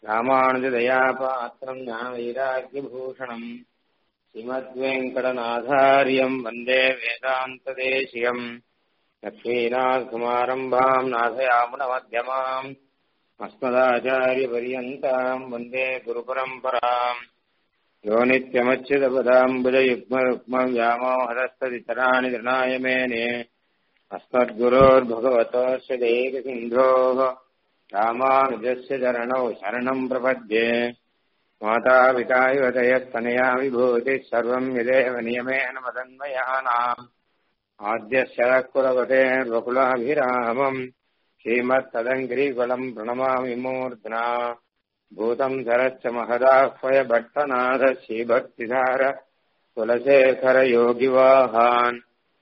ராமானுஜதயாபாத்திரம் ஞானவைராக்கியபூஷணம் ஸ்ரீமத்வேங்கடநாதாரியம் வந்தே வேதாந்ததேசிகம் லக்ஷ்மீநாத்குமாரம்பாம் நாதயாமுனமத்தியமாம் अस्मदाचार्यपर्यन्ताम् वन्दे गुरुपरम्पराम् यो नित्यमच्युतपदाम्बुजयुग्मरुक्मव्यामोहदस्तदितराणि दृणाय मेने अस्मद्गुरोर्भगवतोऽस्य दैकसिन्धोः रामानुजस्य चरणौ शरणम् प्रपद्ये मातापिता युवतयस्तनया विभूतिः सर्वम् यदेव नियमेन मदन्मयानाम् आद्यस्य कुलवतेर्वकुलाभिरामम् श्रीमत्तदङ्गिरीकुलम् प्रणमामि मूर्ध्ना भूतम् सरश्च महदाह्वय भट्टनाथ श्रीभक्तिधार कुलशेखरयोगिवाहान्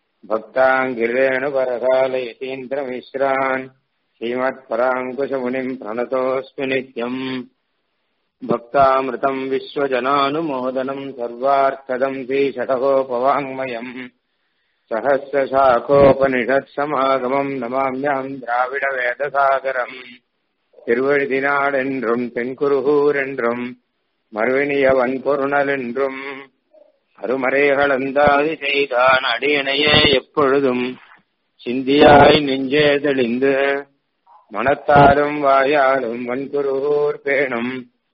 भक्ताङ्गिरेणुपरकालयतीन्द्रमिश्रान् श्रीमत्पराङ्कुशमुनिम् प्रणतोऽस्मि नित्यम् भक्तामृतम् विश्वजनानुमोदनम् सर्वार्थदम् श्रीषटकोपवाङ्मयम् சகசிரசாகோபனிஷத்சமாகமம் நமாமியாம் திராவிட வேதசாகரம் திருவழுதினாள் என்றும் தென்குருகூர் என்றும் மறுவினிய வன்பொருணல் என்றும் அருமறைகளந்தாதி செய்தான் அடியணையே எப்பொழுதும் சிந்தியாய் நெஞ்சே தெளிந்து மனத்தாலும் வாயாலும் வன்குருகூர் பேணும்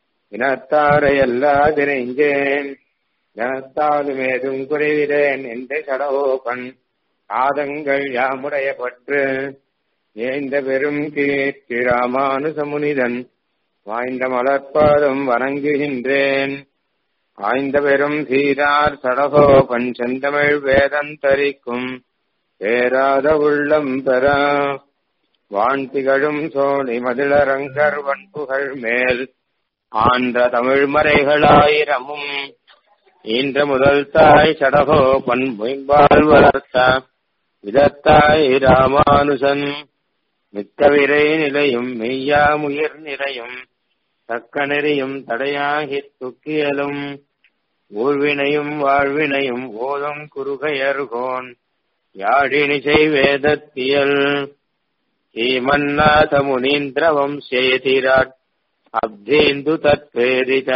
இனத்தாரையல்லாதிரைஞ்சேன் ஜனத்தாலும் ஏதும் குறைவிலேன் என்ற கடவோபன் ஆதங்கள் யாமுடைய பற்று ஏந்த பெரும் கீர்த்தி ராமானுசமுனிதன் வாய்ந்த மலர்பாதம் வணங்குகின்றேன் ஆய்ந்த பெரும் சீரார் சடகோபன் செந்தமிழ் வேதந்தரிக்கும் பேராத உள்ளம் பெற வான் திகழும் சோழி மதிலரங்கர் வன்புகள் மேல் ஆன்ற தமிழ் மறைகளாயிரமும் ஈன்ற முதல் தாய் சடகோ பண்பும்பால் வளர்த்த விதத்தாய் ராமானுசன் மிக்க விரை நிலையும் மெய்யாமுயிர் நிறையும் தக்க நெறியும் தடையாகி துக்கியலும் ஊழ்வினையும் வாழ்வினையும் ஓதும் குறுகையர்கோன் யாழினிசை வேதத்தியல் ஸ்ரீமன்னாத முனீந்திர வம்சேதிராட் அப்தேந்து தத்வேதித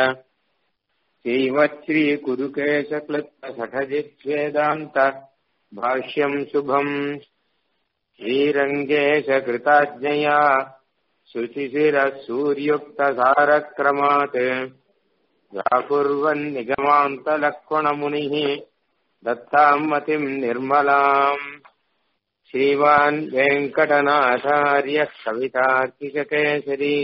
श्रीमच्छ्रीकुरुकेशक्लृप्तसठजिद्वेदान्त भाष्यम् शुभम् श्रीरङ्गेशकृताज्ञया शुचिशिरः सूर्युक्तसारक्रमात् व्याकुर्वन्निगमान्तलक्ष्मणमुनिः दत्ताम् मतिम् निर्मलाम् श्रीमान् वेङ्कटनाथार्यः कवितार्किककेसरी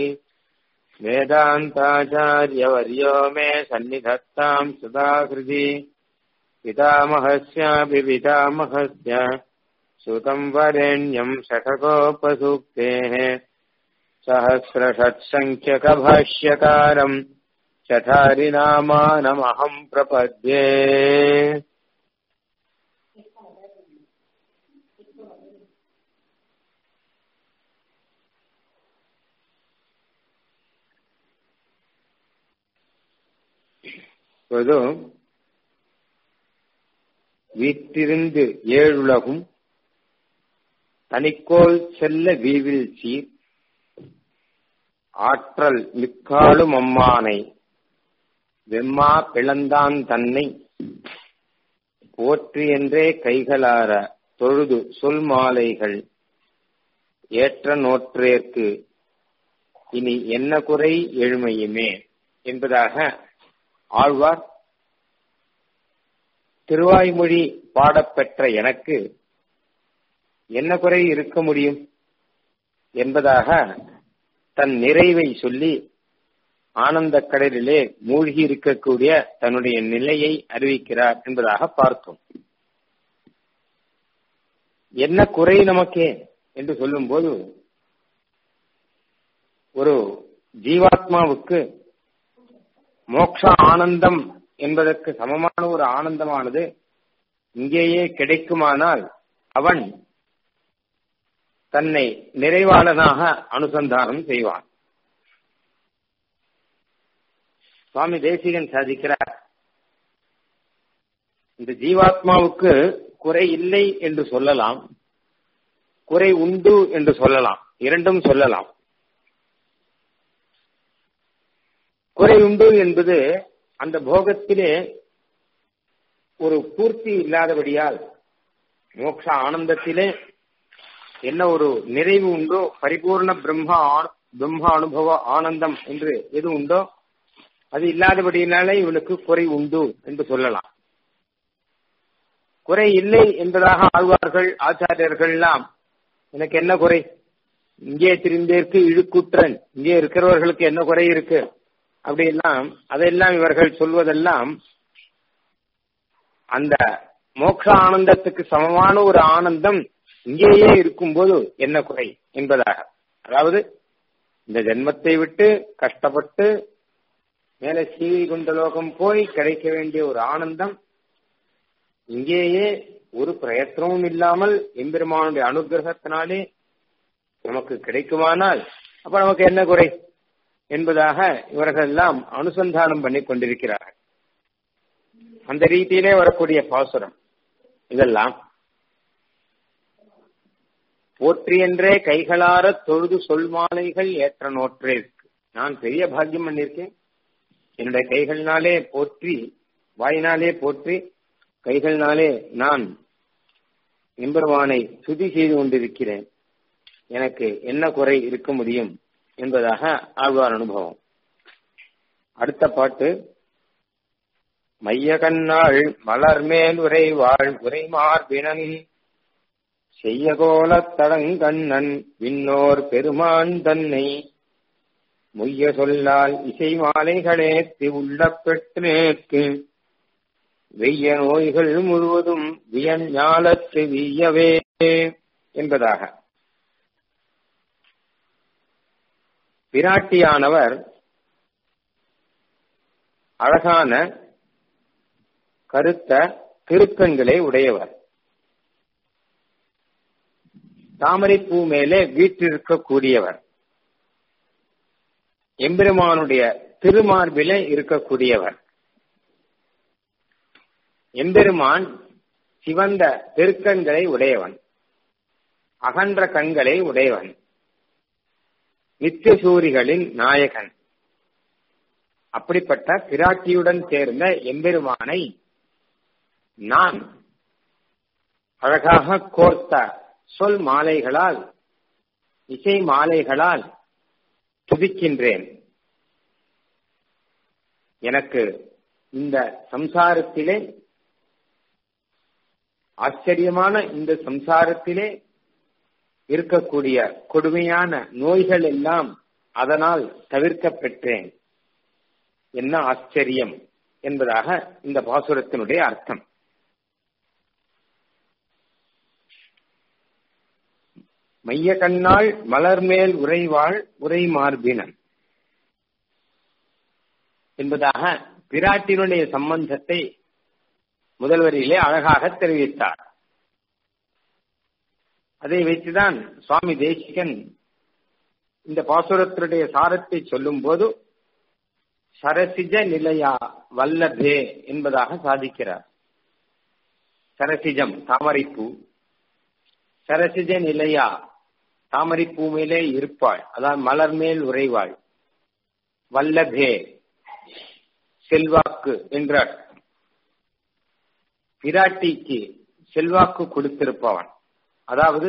वेदान्ताचार्यवर्यो मे सन्निधत्ताम् सुधाकृति पितामहस्यापि पितामहस्य सुतम् वरेण्यम् शठकोपसूक्तेः सहस्रषट्सङ्ख्यकभाष्यकारम् चठारिनामानमहम् प्रपद्ये இப்போது வீட்டிருந்து ஏழுலகும் தனிக்கோள் செல்ல வீவில் சீர் ஆற்றல் மிக்காலும் அம்மானை வெம்மா பிளந்தான் தன்னை போற்றி என்றே கைகளார தொழுது சொல் மாலைகள் ஏற்ற நோற்றேற்கு இனி என்ன குறை எழுமையுமே என்பதாக ஆழ்வார் திருவாய்மொழி பாடப்பெற்ற எனக்கு என்ன குறை இருக்க முடியும் என்பதாக தன் நிறைவை சொல்லி ஆனந்த கடலிலே மூழ்கி இருக்கக்கூடிய தன்னுடைய நிலையை அறிவிக்கிறார் என்பதாக பார்த்தோம் என்ன குறை நமக்கே என்று சொல்லும்போது ஒரு ஜீவாத்மாவுக்கு மோக்ஷ ஆனந்தம் என்பதற்கு சமமான ஒரு ஆனந்தமானது இங்கேயே கிடைக்குமானால் அவன் தன்னை நிறைவாளனாக அனுசந்தானம் செய்வான் சுவாமி தேசிகன் சாதிக்கிறார் இந்த ஜீவாத்மாவுக்கு குறை இல்லை என்று சொல்லலாம் குறை உண்டு என்று சொல்லலாம் இரண்டும் சொல்லலாம் குறை உண்டு என்பது அந்த போகத்திலே ஒரு பூர்த்தி இல்லாதபடியால் மோட்ச ஆனந்தத்திலே என்ன ஒரு நிறைவு உண்டோ பரிபூர்ண பிரம்மா பிரம்மா அனுபவ ஆனந்தம் என்று எது உண்டோ அது இல்லாதபடியினாலே இவனுக்கு குறை உண்டு என்று சொல்லலாம் குறை இல்லை என்பதாக ஆழ்வார்கள் ஆச்சாரியர்கள் எல்லாம் எனக்கு என்ன குறை இங்கே திரிந்தேற்கு இழுக்குற்றன் இங்கே இருக்கிறவர்களுக்கு என்ன குறை இருக்கு அப்படியெல்லாம் அதையெல்லாம் இவர்கள் சொல்வதெல்லாம் அந்த மோட்ச ஆனந்தத்துக்கு சமமான ஒரு ஆனந்தம் இங்கேயே இருக்கும்போது என்ன குறை என்பதாக அதாவது இந்த ஜென்மத்தை விட்டு கஷ்டப்பட்டு மேலே சீவி கொண்ட லோகம் போய் கிடைக்க வேண்டிய ஒரு ஆனந்தம் இங்கேயே ஒரு பிரயத்தனமும் இல்லாமல் எம்பெருமானுடைய அனுகிரகத்தினாலே நமக்கு கிடைக்குமானால் அப்ப நமக்கு என்ன குறை என்பதாக இவர்கள் எல்லாம் அனுசந்தானம் பண்ணி கொண்டிருக்கிறார்கள் அந்த ரீதியிலே வரக்கூடிய பாசுரம் இதெல்லாம் போற்றி என்றே கைகளார தொழுது சொல் மாலைகள் ஏற்ற நோற்றே இருக்கு நான் பெரிய பாக்கியம் பண்ணிருக்கேன் என்னுடைய கைகள்னாலே போற்றி வாயினாலே போற்றி கைகள்னாலே நான் எம்பெருமானை துதி செய்து கொண்டிருக்கிறேன் எனக்கு என்ன குறை இருக்க முடியும் என்பதாக ஆழ்வார் அனுபவம் அடுத்த பாட்டு மைய கண்ணாள் மலர் மேல் உரைவாள் உரைமார்பினன் செய்ய கோலத் தடங்கண்ணன் விண்ணோர் பெருமான் தன்னை முய்ய சொல்லால் இசை மாலைகளே உள்ள பெற்றேற்கு வெய்ய நோய்கள் முழுவதும் வியன் ஞாலத்து வீயவே என்பதாக பிராட்டியானவர் அழகான கருத்த திருக்கண்களை உடையவர் தாமரைப்பூ மேலே வீற்றிருக்கக்கூடியவர் எம்பெருமானுடைய திருமார்பிலே இருக்கக்கூடியவர் எம்பெருமான் சிவந்த திருக்கண்களை உடையவன் அகன்ற கண்களை உடையவன் நித்தியசூரிகளின் நாயகன் அப்படிப்பட்ட பிராட்டியுடன் சேர்ந்த எம்பெருமானை நான் அழகாக கோர்த்த சொல் மாலைகளால் இசை மாலைகளால் துதிக்கின்றேன் எனக்கு இந்த சம்சாரத்திலே ஆச்சரியமான இந்த சம்சாரத்திலே இருக்கக்கூடிய கொடுமையான நோய்கள் எல்லாம் அதனால் தவிர்க்க பெற்றேன் என்ன ஆச்சரியம் என்பதாக இந்த பாசுரத்தினுடைய அர்த்தம் மைய கண்ணாள் மலர் மேல் உறைவாள் உரை மார்பினன் என்பதாக பிராட்டினுடைய சம்பந்தத்தை முதல்வரிலே அழகாக தெரிவித்தார் அதை வைத்துதான் சுவாமி தேசிகன் இந்த பாசுரத்தினுடைய சாரத்தை சொல்லும் போது சரசிஜ நிலையா வல்லபே என்பதாக சாதிக்கிறார் சரசிஜம் தாமரைப்பூ சரசிஜ நிலையா தாமரைப்பூ மேலே இருப்பாள் அதான் மலர் மேல் உறைவாள் வல்லபே செல்வாக்கு என்றார் பிராட்டிக்கு செல்வாக்கு கொடுத்திருப்பவன் அதாவது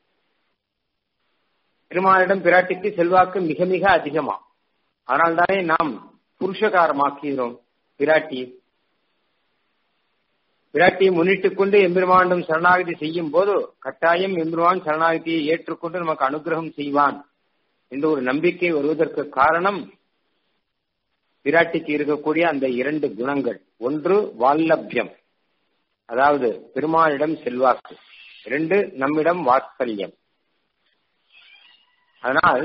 பெருமாளிடம் பிராட்டிக்கு செல்வாக்கு மிக மிக அதிகமா அதனால்தானே நாம் புருஷகாரமாக்குகிறோம் பிராட்டி பிராட்டியை முன்னிட்டுக் கொண்டு எம்பெருமானிடம் சரணாகதி செய்யும் போது கட்டாயம் எம்பெருமான் சரணாகதியை ஏற்றுக்கொண்டு நமக்கு அனுகிரகம் செய்வான் என்ற ஒரு நம்பிக்கை வருவதற்கு காரணம் பிராட்டிக்கு இருக்கக்கூடிய அந்த இரண்டு குணங்கள் ஒன்று வால்லபியம் அதாவது பெருமானிடம் செல்வாக்கு இரண்டு நம்மிடம் வாத்சல்யம் அதனால்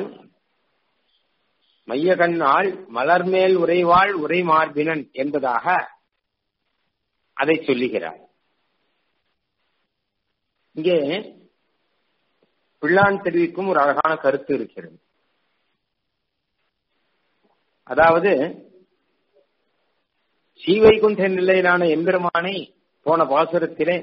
மைய கண்ணால் மலர் மேல் உரைவாள் உரை மார்பினன் என்பதாக அதை சொல்லுகிறார் இங்கே பிள்ளான் தெரிவிக்கும் ஒரு அழகான கருத்து இருக்கிறது அதாவது ஸ்ரீவைகுண்ட நிலையிலான எம்பெருமானை போன பாசுரத்திலே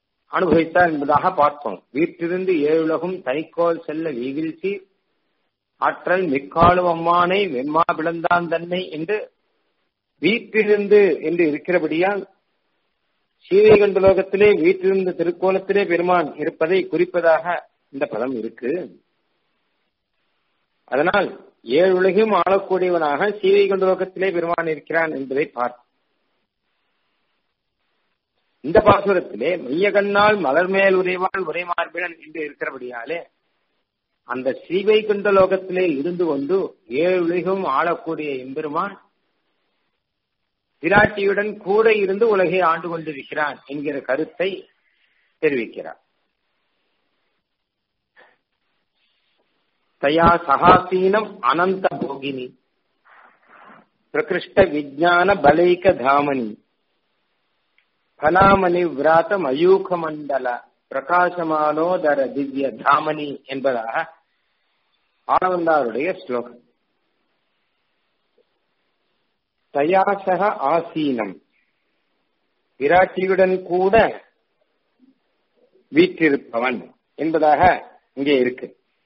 அனுபவித்தார் என்பதாக பார்த்தோம் வீட்டிலிருந்து ஏழுலகும் தனிக்கோல் செல்ல வீவில்சி ஆற்றல் மிக்காலும் அம்மானை வெம்மா பிளந்தான் தன்னை என்று வீட்டிலிருந்து என்று இருக்கிறபடியால் சீவைகண்ட லோகத்திலே வீட்டிலிருந்து திருக்கோலத்திலே பெருமான் இருப்பதை குறிப்பதாக இந்த பதம் இருக்கு அதனால் ஏழு உலகையும் ஆளக்கூடியவனாக சீவைகண்ட லோகத்திலே பெருமான் இருக்கிறான் என்பதை பார்த்து இந்த பாசுரத்திலே மையகண்ணால் மலர் மேல் உரைவாள் உரை மார்பினன் என்று இருக்கிறபடியாலே அந்த ஸ்ரீவைகுண்ட லோகத்திலே இருந்து கொண்டு ஏழு உலகம் ஆளக்கூடிய எம்பெருமான் பிராட்டியுடன் கூட இருந்து உலகை ஆண்டு கொண்டிருக்கிறான் என்கிற கருத்தை தெரிவிக்கிறார் தயா சகாசீனம் அனந்த போகினி பிரகிருஷ்ட விஜான பலைக தாமனி பலாமணி விராத மயூக மண்டல பிரகாசமானோதர திவ்ய தாமனி என்பதாக ஆனவந்தாருடைய ஸ்லோகம் தயாசக ஆசீனம் விராட்டியுடன் கூட வீற்றிருப்பவன் என்பதாக இங்கே இருக்கு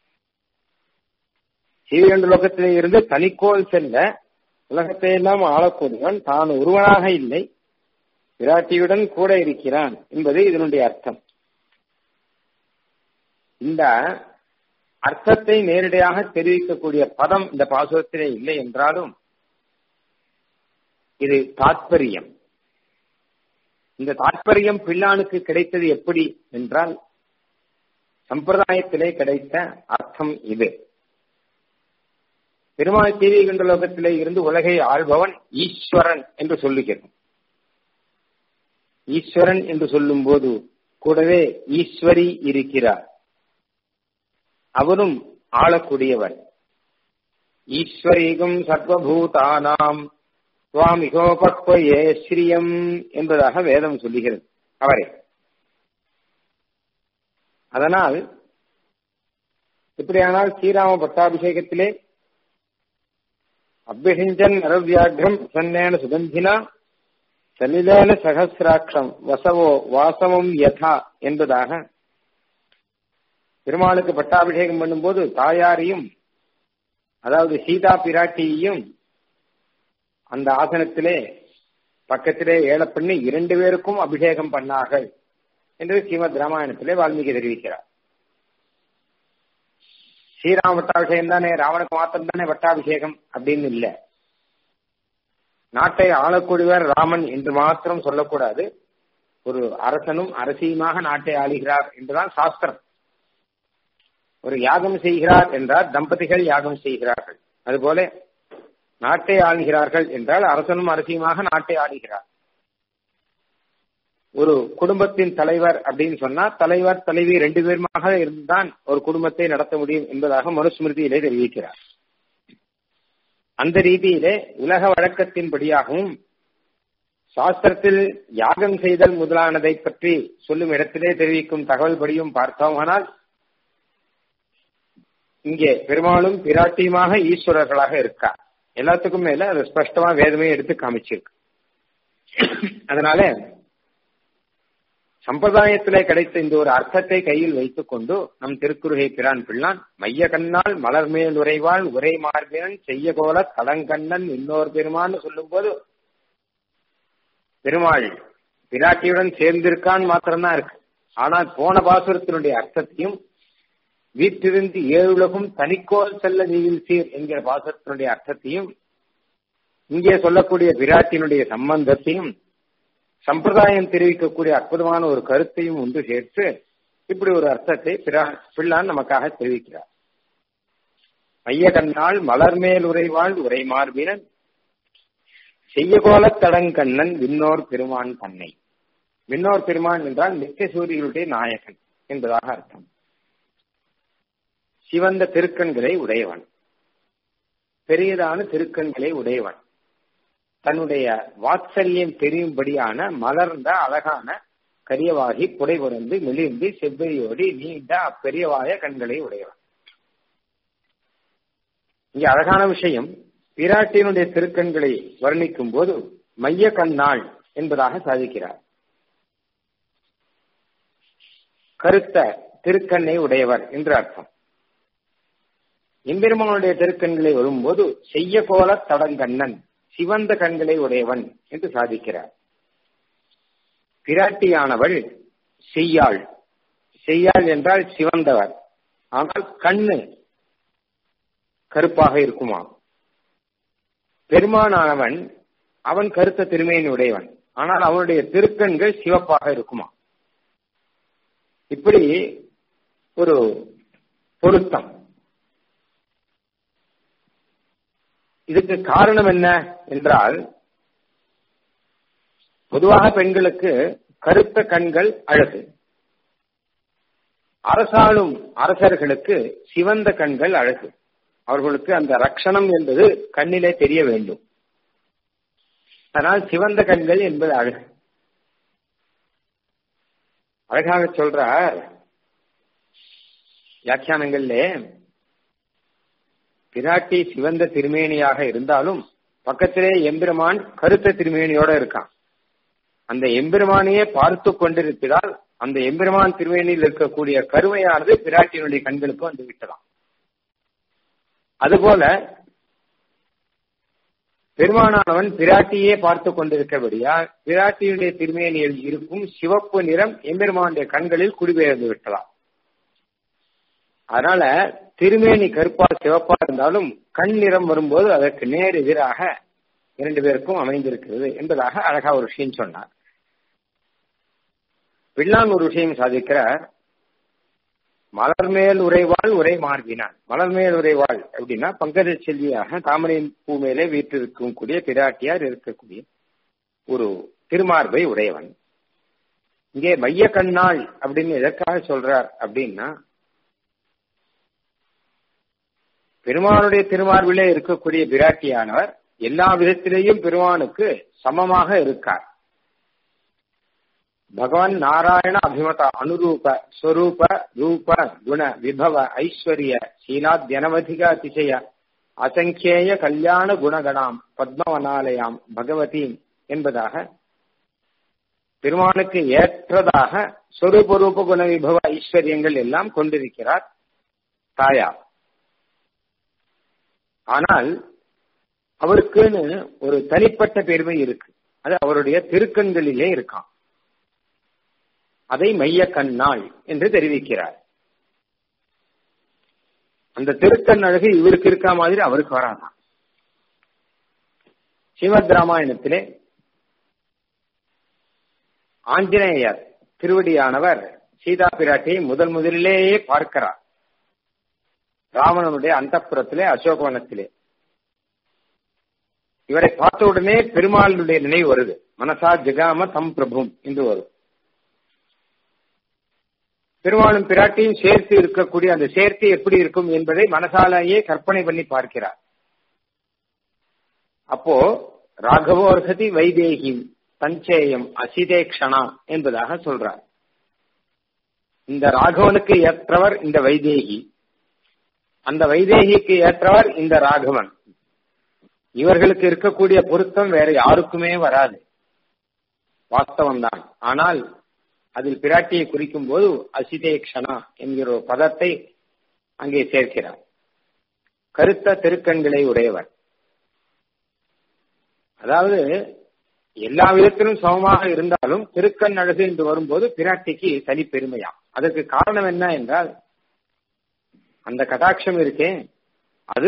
சீவிரண்டு லோகத்திலே இருந்து தனிக்கோள் செல்ல உலகத்தை எல்லாம் ஆளக்கூடியவன் தான் ஒருவனாக இல்லை விராட்டியுடன் கூட இருக்கிறான் என்பது இதனுடைய அர்த்தம் இந்த அர்த்தத்தை நேரடியாக தெரிவிக்கக்கூடிய பதம் இந்த பாசுரத்திலே இல்லை என்றாலும் இது தாத்பரியம் இந்த தாத்பரியம் பிள்ளானுக்கு கிடைத்தது எப்படி என்றால் சம்பிரதாயத்திலே கிடைத்த அர்த்தம் இது பெருமாள் தீவிகண்ட லோகத்திலே இருந்து உலகை ஆள்பவன் ஈஸ்வரன் என்று சொல்லுகிறோம் ஈஸ்வரன் என்று சொல்லும் போது கூடவே ஈஸ்வரி இருக்கிறார் அவரும் ஆளக்கூடியவர் ஈஸ்வரீகம் சர்வபூதானாம் சுவாமிகோபக்வயே ஸ்ரீயம் என்பதாக வேதம் சொல்லுகிறது அவரே அதனால் இப்படியானால் ஸ்ரீராம பட்டாபிஷேகத்திலே அபிஷிஞ்சன் நரவியாகிரம் சன்னேன சுகந்தினா சலிலேன சகசிராட்சம் வசவோ வாசவம் யதா என்பதாக பெருமாளுக்கு பட்டாபிஷேகம் பண்ணும்போது தாயாரையும் அதாவது சீதா பிராட்டியையும் அந்த ஆசனத்திலே பக்கத்திலே ஏழ பண்ணி இரண்டு பேருக்கும் அபிஷேகம் பண்ணார்கள் என்று ஸ்ரீமத் ராமாயணத்திலே வால்மீகி தெரிவிக்கிறார் ஸ்ரீராம பட்டாபிஷேகம் தானே ராவனுக்கு மாத்திரம் தானே பட்டாபிஷேகம் அப்படின்னு இல்லை நாட்டை ஆளக்கூடியவர் ராமன் என்று மாத்திரம் சொல்லக்கூடாது ஒரு அரசனும் அரசியுமாக நாட்டை ஆளுகிறார் என்றுதான் சாஸ்திரம் ஒரு யாகம் செய்கிறார் என்றால் தம்பதிகள் யாகம் செய்கிறார்கள் அதுபோல நாட்டை ஆளுகிறார்கள் என்றால் அரசனும் அரசியுமாக நாட்டை ஆளுகிறார் ஒரு குடும்பத்தின் தலைவர் அப்படின்னு சொன்னா தலைவர் தலைவி ரெண்டு பேருமாக இருந்துதான் ஒரு குடும்பத்தை நடத்த முடியும் என்பதாக மனுஸ்மிருதியிலே தெரிவிக்கிறார் அந்த ரீதியிலே உலக வழக்கத்தின்படியாகவும் சாஸ்திரத்தில் யாகம் செய்தல் முதலானதை பற்றி சொல்லும் இடத்திலே தெரிவிக்கும் தகவல் படியும் பார்த்தோமானால் இங்கே பெருமாளும் பிராட்டியுமாக ஈஸ்வரர்களாக இருக்கார் எல்லாத்துக்கும் மேல அது ஸ்பஷ்டமா வேதமே எடுத்து காமிச்சிருக்கு அதனால சம்பிரதாயத்திலே கிடைத்த இந்த ஒரு அர்த்தத்தை கையில் வைத்துக் கொண்டு நம் திருக்குறுகை பிரான் பிள்ளான் மைய கண்ணால் மலர் மேல் உரைவாள் உரை மார்பினன் செய்ய போல தடங்கண்ணன் இன்னொரு பெருமான்னு சொல்லும் போது பெருமாள் பிராட்டியுடன் சேர்ந்திருக்கான் மாத்திரம்தான் இருக்கு ஆனால் போன பாசுரத்தினுடைய அர்த்தத்தையும் வீட்டிலிருந்து ஏழுலகும் தனிக்கோல் செல்ல நீவில் சீர் என்கிற பாசுரத்தினுடைய அர்த்தத்தையும் இங்கே சொல்லக்கூடிய பிராட்டினுடைய சம்பந்தத்தையும் சம்பிரதாயம் தெரிவிக்கக்கூடிய அற்புதமான ஒரு கருத்தையும் ஒன்று சேர்த்து இப்படி ஒரு அர்த்தத்தை பிள்ளான் நமக்காக தெரிவிக்கிறார் மைய கண்ணால் மலர் மேல் உரைவாள் உரை மார்பினன் செய்யகோல தடங்கண்ணன் விண்ணோர் பெருமான் தன்னை விண்ணோர் பெருமான் என்றால் நித்தியசூரிகளுடைய நாயகன் என்பதாக அர்த்தம் சிவந்த திருக்கண்களை உடையவன் பெரியதான திருக்கண்களை உடையவன் தன்னுடைய வாத்சல்யம் தெரியும்படியான மலர்ந்த அழகான கரியவாகி புடைபுறந்து மெலிந்து செவ்வரியோடி நீண்ட அப்பெரியவாய கண்களை உடையவன் இங்க அழகான விஷயம் பிராட்டியினுடைய திருக்கண்களை வர்ணிக்கும் போது மைய கண்ணாள் என்பதாக சாதிக்கிறார் கருத்த திருக்கண்ணை உடையவர் என்று அர்த்தம் எம்பெருமானுடைய திருக்கண்களை வரும்போது செய்ய கோல தடங்கண்ணன் சிவந்த கண்களை உடையவன் என்று சாதிக்கிறார் பிராட்டியானவள் செய்யாள் செய்யாள் என்றால் சிவந்தவர் ஆனால் கண்ணு கருப்பாக இருக்குமா பெருமானானவன் அவன் கருத்த திருமையின் உடையவன் ஆனால் அவனுடைய திருக்கண்கள் சிவப்பாக இருக்குமா இப்படி ஒரு பொருத்தம் இதுக்கு காரணம் என்ன என்றால் பொதுவாக பெண்களுக்கு கருத்த கண்கள் அழகு அரசாளும் அரசர்களுக்கு சிவந்த கண்கள் அழகு அவர்களுக்கு அந்த ரக்ஷணம் என்பது கண்ணிலே தெரிய வேண்டும் அதனால் சிவந்த கண்கள் என்பது அழகு அழகாக சொல்றார் வியாக்கியானங்களிலே பிராட்டி சிவந்த திருமேனியாக இருந்தாலும் பக்கத்திலே எம்பெருமான் கருத்த திருமேனியோட இருக்கான் அந்த எம்பெருமானையே பார்த்து கொண்டிருப்பதால் அந்த எம்பெருமான் திருமேனியில் இருக்கக்கூடிய கருமையானது பிராட்டியினுடைய கண்களுக்கு வந்து விட்டதாம் அதுபோல பெருமானானவன் பிராட்டியே பார்த்து கொண்டிருக்கிறபடியா பிராட்டியுடைய திருமேனியில் இருக்கும் சிவப்பு நிறம் எம்பெருமானுடைய கண்களில் குடிபெயர்ந்து விட்டதாம் அதனால திருமேனி கருப்பா சிவப்பா இருந்தாலும் கண் நிறம் வரும்போது அதற்கு நேர் எதிராக இரண்டு பேருக்கும் அமைந்திருக்கிறது என்பதாக அழகா ஒரு விஷயம் சொன்னார் பிள்ளான் ஒரு விஷயம் சாதிக்கிறார் மலர் மேல் உரைவாள் உரை மார்பினான் மலர் மேல் உரைவாள் அப்படின்னா பங்கஜ செல்வியாக தாமரை பூ மேலே வீட்டிருக்கும் கூடிய பிராட்டியார் இருக்கக்கூடிய ஒரு திருமார்பை உடையவன் இங்கே மைய கண்ணாள் அப்படின்னு எதற்காக சொல்றார் அப்படின்னா பெருமானுடைய திருமார்பிலே இருக்கக்கூடிய பிராட்டியானவர் எல்லா விதத்திலேயும் பெருமானுக்கு சமமாக இருக்கார் பகவான் நாராயண அபிமத அனுரூப ஸ்வரூப ரூப குண விபவ ஐஸ்வர்ய சீலாத்யனவதிக அதிசய அசங்கேய கல்யாண குணகணாம் பத்மவனாலயாம் பகவதீம் என்பதாக பெருமானுக்கு ஏற்றதாக ஸ்வரூப ரூப குண விபவ ஐஸ்வர்யங்கள் எல்லாம் கொண்டிருக்கிறார் தாயார் ஆனால் அவருக்குன்னு ஒரு தனிப்பட்ட பெருமை இருக்கு அது அவருடைய திருக்கண்களிலே இருக்கான் அதை மைய கண்ணாள் என்று தெரிவிக்கிறார் அந்த திருக்கண் அழகு இவருக்கு இருக்கா மாதிரி அவருக்கு வராதான் ஸ்ரீமத் ராமாயணத்திலே ஆஞ்சநேயர் திருவடியானவர் சீதா பிராட்டியை முதல் முதலிலேயே பார்க்கிறார் ராவணனுடைய அந்தப்புறத்திலே அசோகவனத்திலே இவரை பார்த்த உடனே பெருமாளுடைய நினைவு வருது மனசா ஜெகாம தம் பிரபும் என்று வரும் பெருமாளும் பிராட்டியும் சேர்த்து இருக்கக்கூடிய அந்த சேர்த்து எப்படி இருக்கும் என்பதை மனசாலேயே கற்பனை பண்ணி பார்க்கிறார் அப்போ ராகவோ அர்ஹதி வைதேகி சஞ்சேயம் அசிதேக்ஷனா என்பதாக சொல்றார் இந்த ராகவனுக்கு ஏற்றவர் இந்த வைதேகி அந்த வைதேகிக்கு ஏற்றவர் இந்த ராகவன் இவர்களுக்கு இருக்கக்கூடிய பொருத்தம் வேற யாருக்குமே வராது வாஸ்தவம் தான் ஆனால் அதில் பிராட்டியை குறிக்கும் போது அசிதேக்ஷனா என்கிற ஒரு பதத்தை அங்கே சேர்க்கிறார் கருத்த திருக்கண்களை உடையவர் அதாவது எல்லா விதத்திலும் சமமாக இருந்தாலும் திருக்கண் அழகு என்று வரும்போது பிராட்டிக்கு தனி பெருமையா அதற்கு காரணம் என்ன என்றால் அந்த கடாட்சம் இருக்கே அது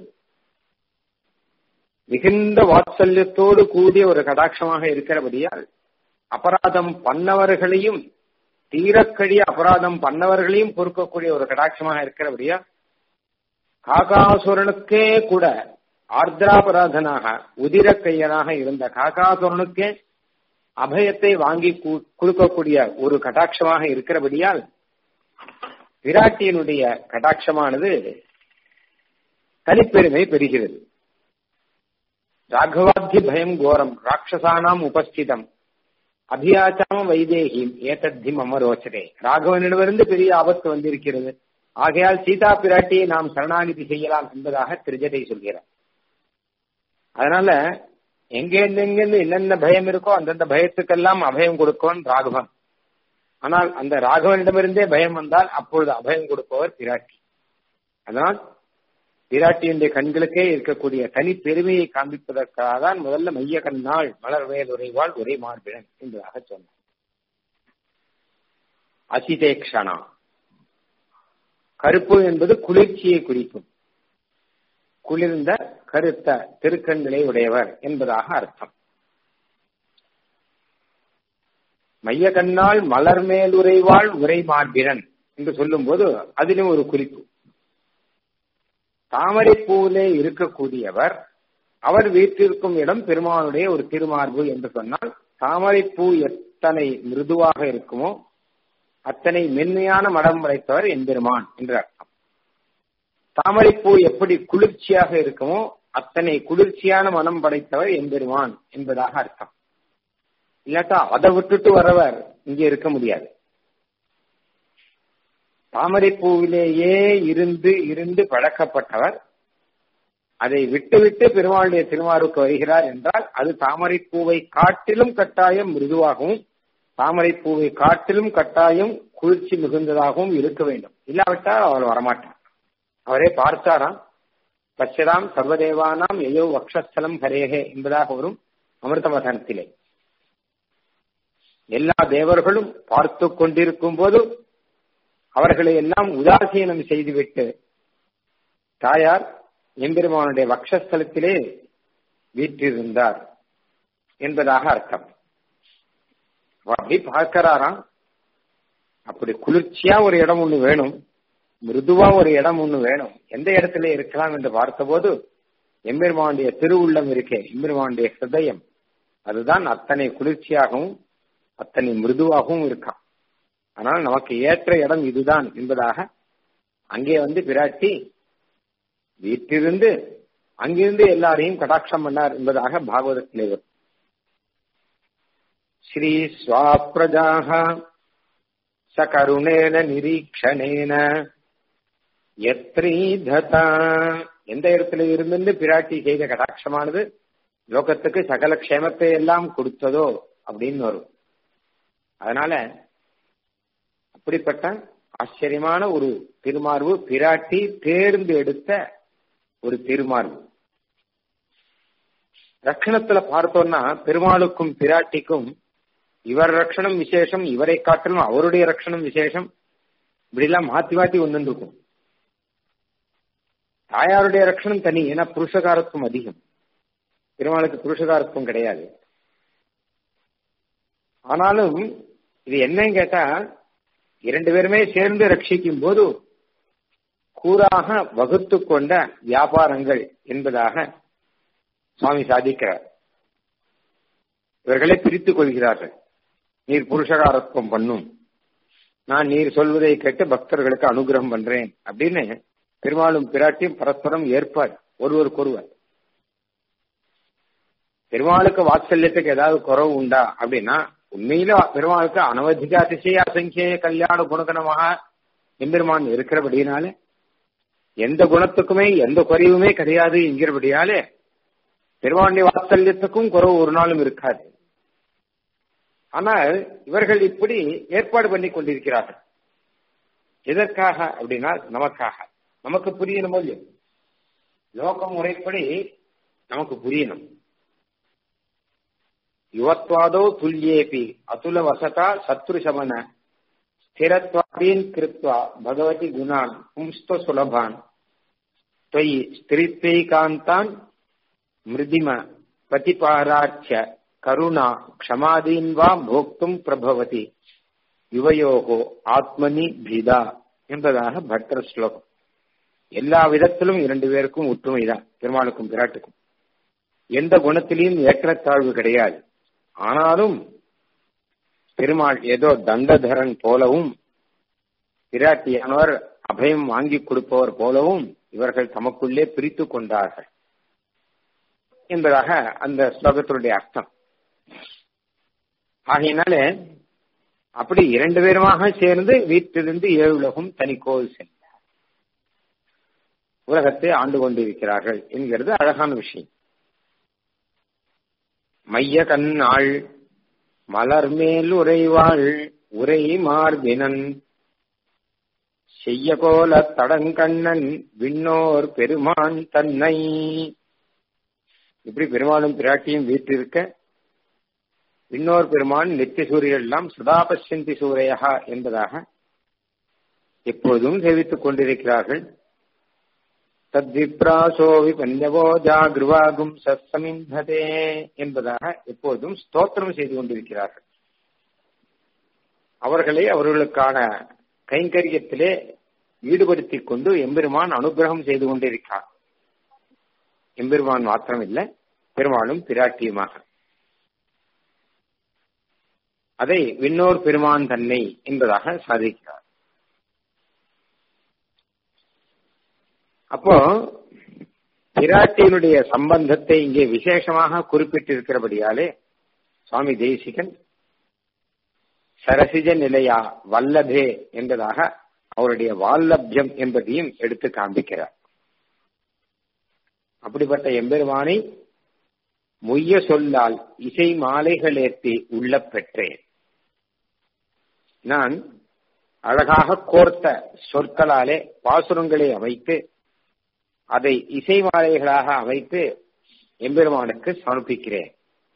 மிகுந்த வாத்சல்யத்தோடு கூடிய ஒரு கடாட்சமாக இருக்கிறபடியால் அபராதம் பண்ணவர்களையும் தீரக்கடிய அபராதம் பண்ணவர்களையும் பொறுக்கக்கூடிய ஒரு கடாட்சமாக இருக்கிறபடியா காகாசுரனுக்கே கூட ஆர்திராபராதனாக உதிரக்கையனாக இருந்த காகாசுரனுக்கே அபயத்தை வாங்கி கொடுக்கக்கூடிய ஒரு கடாட்சமாக இருக்கிறபடியால் விராட்டியினுடைய கடாட்சமானது தனிப்பெருமை பெறுகிறது ராகவாத்தி பயம் கோரம் ராட்சசானாம் உபஸ்திதம் அபியாச்சாம வைதேகி ஏதத்தி மம ரோச்சதே ராகவனிடமிருந்து பெரிய ஆபத்து வந்திருக்கிறது ஆகையால் சீதா பிராட்டியை நாம் சரணாகிதி செய்யலாம் என்பதாக திருஜதை சொல்கிறார் அதனால எங்கேருந்து எங்கேருந்து என்னென்ன பயம் இருக்கோ அந்தந்த பயத்துக்கெல்லாம் அபயம் கொடுக்கவன் ராகவன் ஆனால் அந்த ராகவனிடமிருந்தே பயம் வந்தால் அப்பொழுது அபயம் கொடுப்பவர் பிராட்டி அதனால் பிராட்டியுடைய கண்களுக்கே இருக்கக்கூடிய தனி பெருமையை காண்பிப்பதற்காக தான் முதல்ல மைய கண்ணாள் மலர் வேல் உரைவாள் உரை மார்பிழன் என்பதாக சொன்னார் அசிதேக்ஷனா கருப்பு என்பது குளிர்ச்சியை குறிக்கும் குளிர்ந்த கருத்த திருக்கண்களை உடையவர் என்பதாக அர்த்தம் மைய கண்ணால் மலர் மேல் உரைவாள் உரை மார்பிரன் என்று சொல்லும் போது அதிலும் ஒரு குறிப்பு தாமரை பூவிலே இருக்கக்கூடியவர் அவர் வீட்டிற்கும் இடம் பெருமானுடைய ஒரு திருமார்பு என்று சொன்னால் தாமரை பூ எத்தனை மிருதுவாக இருக்குமோ அத்தனை மென்மையான மடம் உடைத்தவர் எம்பெருமான் என்று அர்த்தம் தாமரைப்பூ எப்படி குளிர்ச்சியாக இருக்குமோ அத்தனை குளிர்ச்சியான மனம் படைத்தவர் எம்பெருமான் என்பதாக அர்த்தம் இல்லாட்டா அதை விட்டுட்டு வரவர் இங்கே இருக்க முடியாது தாமரைப்பூவிலேயே இருந்து இருந்து பழக்கப்பட்டவர் அதை விட்டு விட்டு பெருமாளுடைய திருமாருக்கு வருகிறார் என்றால் அது தாமரைப்பூவை காட்டிலும் கட்டாயம் மிருதுவாகவும் தாமரைப்பூவை காட்டிலும் கட்டாயம் குளிர்ச்சி மிகுந்ததாகவும் இருக்க வேண்டும் இல்லாவிட்டால் அவர் வரமாட்டார் அவரே பார்த்தாராம் பச்சதாம் சர்வதேவானாம் எயோ வக்ஷஸ்தலம் ஹரேகே என்பதாக வரும் அமிர்தமதனத்திலே எல்லா தேவர்களும் பார்த்து கொண்டிருக்கும் போது அவர்களை எல்லாம் உதாசீனம் செய்துவிட்டு தாயார் எம்பெருமானுடைய வக்ஷஸ்தலத்திலே வீற்றிருந்தார் என்பதாக அர்த்தம் அப்படி பார்க்கிறாராம் அப்படி குளிர்ச்சியா ஒரு இடம் ஒண்ணு வேணும் மிருதுவா ஒரு இடம் ஒண்ணு வேணும் எந்த இடத்துல இருக்கலாம் என்று பார்த்தபோது எம்பெருமானுடைய திருவுள்ளம் இருக்கே எம்பெருமானுடைய ஹிருதயம் அதுதான் அத்தனை குளிர்ச்சியாகவும் அத்தனை மிருதுவாகவும் இருக்கான் ஆனால் நமக்கு ஏற்ற இடம் இதுதான் என்பதாக அங்கே வந்து பிராட்டி வீட்டிலிருந்து அங்கிருந்து எல்லாரையும் கடாட்சம் பண்ணார் என்பதாக பாகவதத்திலே வரும் ஸ்ரீ ஸ்வாப்ரஜாக சகருணேன நிரீக்ஷணேன எத்ரீததா எந்த இடத்துல இருந்து பிராட்டி செய்த கடாட்சமானது லோகத்துக்கு சகல க்ஷேமத்தை எல்லாம் கொடுத்ததோ அப்படின்னு வரும் அதனால அப்படிப்பட்ட ஆச்சரியமான ஒரு திருமார்பு பிராட்டி தேர்ந்து எடுத்த ஒரு திருமார்பு ரட்சணத்துல பார்த்தோம்னா பெருமாளுக்கும் பிராட்டிக்கும் இவர் ரட்சணம் விசேஷம் இவரை காட்டிலும் அவருடைய ரட்சணம் விசேஷம் இப்படி எல்லாம் மாத்தி மாத்தி ஒன்று இருக்கும் தாயாருடைய ரட்சணம் தனி ஏன்னா புருஷகாரத்துவம் அதிகம் பெருமாளுக்கு புருஷகாரத்துவம் கிடையாது ஆனாலும் இது என்னன்னு கேட்டா இரண்டு பேருமே சேர்ந்து ரட்சிக்கும் போது கூறாக வகுத்து கொண்ட வியாபாரங்கள் என்பதாக சுவாமி சாதிக்கிறார் இவர்களை பிரித்துக் கொள்கிறார்கள் நீர் புருஷகாரத்துவம் பண்ணும் நான் நீர் சொல்வதை கேட்டு பக்தர்களுக்கு அனுகிரகம் பண்றேன் அப்படின்னு பெருமாளும் பிராட்டியும் பரஸ்பரம் ஏற்பார் ஒருவருக்கொருவர் பெருமாளுக்கு வாத்சல்யத்துக்கு ஏதாவது குறவு உண்டா அப்படின்னா உண்மையில பெருமாளுக்கு அனவதிக அதிசய அசங்கிய கல்யாண குணகணமாக எம்பெருமான் இருக்கிறபடினாலே எந்த குணத்துக்குமே எந்த குறைவுமே கிடையாது என்கிறபடியாலே பெருமாளுடைய வாத்சல்யத்துக்கும் குறவு ஒரு நாளும் இருக்காது ஆனால் இவர்கள் இப்படி ஏற்பாடு பண்ணி கொண்டிருக்கிறார்கள் எதற்காக அப்படின்னா நமக்காக நமக்கு புரியணும் இல்லையோ லோக முறைப்படி நமக்கு புரியணும் யுவத்வாதோ துல்லியேபி அதுல வசதா சத்ரு சமன ஸ்திரத்வாதீன் கிருத்வா பகவதி குணான் பும்ஸ்த சுலபான் தொயி ஸ்திரித்வைகாந்தான் மிருதிம பிரதிபாராட்ச கருணா க்ஷமாதீன் வா போக்தும் பிரபவதி யுவயோகோ ஆத்மனி பீதா என்பதாக பட்டர் ஸ்லோகம் எல்லா விதத்திலும் இரண்டு பேருக்கும் ஒற்றுமைதான் பெருமாளுக்கும் பிராட்டுக்கும் எந்த குணத்திலையும் ஏற்றத்தாழ்வு கிடையாது ஆனாலும் பெருமாள் ஏதோ தண்டதரன் போலவும் பிராட்டியானவர் அபயம் வாங்கி கொடுப்பவர் போலவும் இவர்கள் தமக்குள்ளே பிரித்து கொண்டார்கள் என்பதாக அந்த ஸ்லோகத்தினுடைய அர்த்தம் ஆகையினால அப்படி இரண்டு பேருமாக சேர்ந்து வீட்டிலிருந்து ஏழு உலகம் தனி கோவில் சென்றார் உலகத்தை ஆண்டு கொண்டிருக்கிறார்கள் என்கிறது அழகான விஷயம் மைய கண்ணாள் மலர் மேல் உரைவாள் உரை மார்பினன் செய்யகோல தடங்கண்ணன் விண்ணோர் பெருமான் தன்னை இப்படி பெருமாளும் பிராட்டியும் வீற்றிருக்க விண்ணோர் பெருமான் நித்திய சூரியர்கள் எல்லாம் சுதாபசந்தி சூரையா என்பதாக எப்போதும் சேவித்துக் கொண்டிருக்கிறார்கள் தத்விப்ராசோ விபஞ்சவோ ஜாகிருவாகும் சத்தமிந்ததே என்பதாக எப்போதும் ஸ்தோத்திரம் செய்து கொண்டிருக்கிறார்கள் அவர்களை அவர்களுக்கான கைங்கரியத்திலே ஈடுபடுத்திக் கொண்டு எம்பெருமான் அனுகிரகம் செய்து கொண்டிருக்கிறார் எம்பெருமான் மாத்திரமில்லை பெருமாளும் பிராட்டியுமாக அதை விண்ணோர் பெருமான் தன்னை என்பதாக சாதிக்கிறார் அப்போ பிராட்டியினுடைய சம்பந்தத்தை இங்கே விசேஷமாக குறிப்பிட்டிருக்கிறபடியாலே சுவாமி தேசிகன் சரசிஜ நிலையா வல்லபே என்பதாக அவருடைய வால்லபியம் என்பதையும் எடுத்து காண்பிக்கிறார் அப்படிப்பட்ட எம்பெருமானை முய்ய சொல்லால் இசை மாலைகள் ஏற்றி உள்ள பெற்றேன் நான் அழகாக கோர்த்த சொற்களாலே பாசுரங்களை அமைத்து அதை இசை மாலைகளாக அமைத்து எம்பெருமானுக்கு சமர்ப்பிக்கிறேன்